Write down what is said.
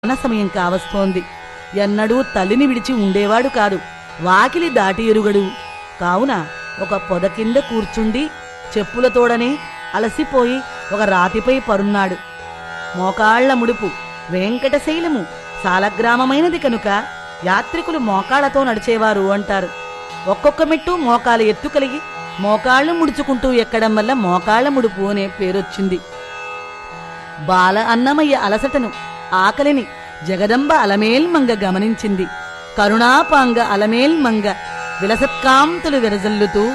అన్న సమయం కావస్తోంది ఎన్నడూ తల్లిని విడిచి ఉండేవాడు కాదు వాకిలి దాటి ఎరుగడు కావున ఒక పొద కింద కూర్చుండి చెప్పులతోడనే అలసిపోయి ఒక రాతిపై పరున్నాడు మోకాళ్ల ముడుపు వెంకటశైలము సాలగ్రామమైనది కనుక యాత్రికులు మోకాళ్లతో నడిచేవారు అంటారు ఒక్కొక్క మెట్టు మోకాలు ఎత్తు కలిగి మోకాళ్ళు ముడుచుకుంటూ ఎక్కడం వల్ల మోకాళ్ల ముడుపు అనే పేరొచ్చింది బాల అన్నమయ్య అలసటను ఆకలిని జగదంబ అలమేల్మంగ గమనించింది కరుణాపాంగ అలమేల్మంగ విలసత్కాంతులు విరజల్లుతూ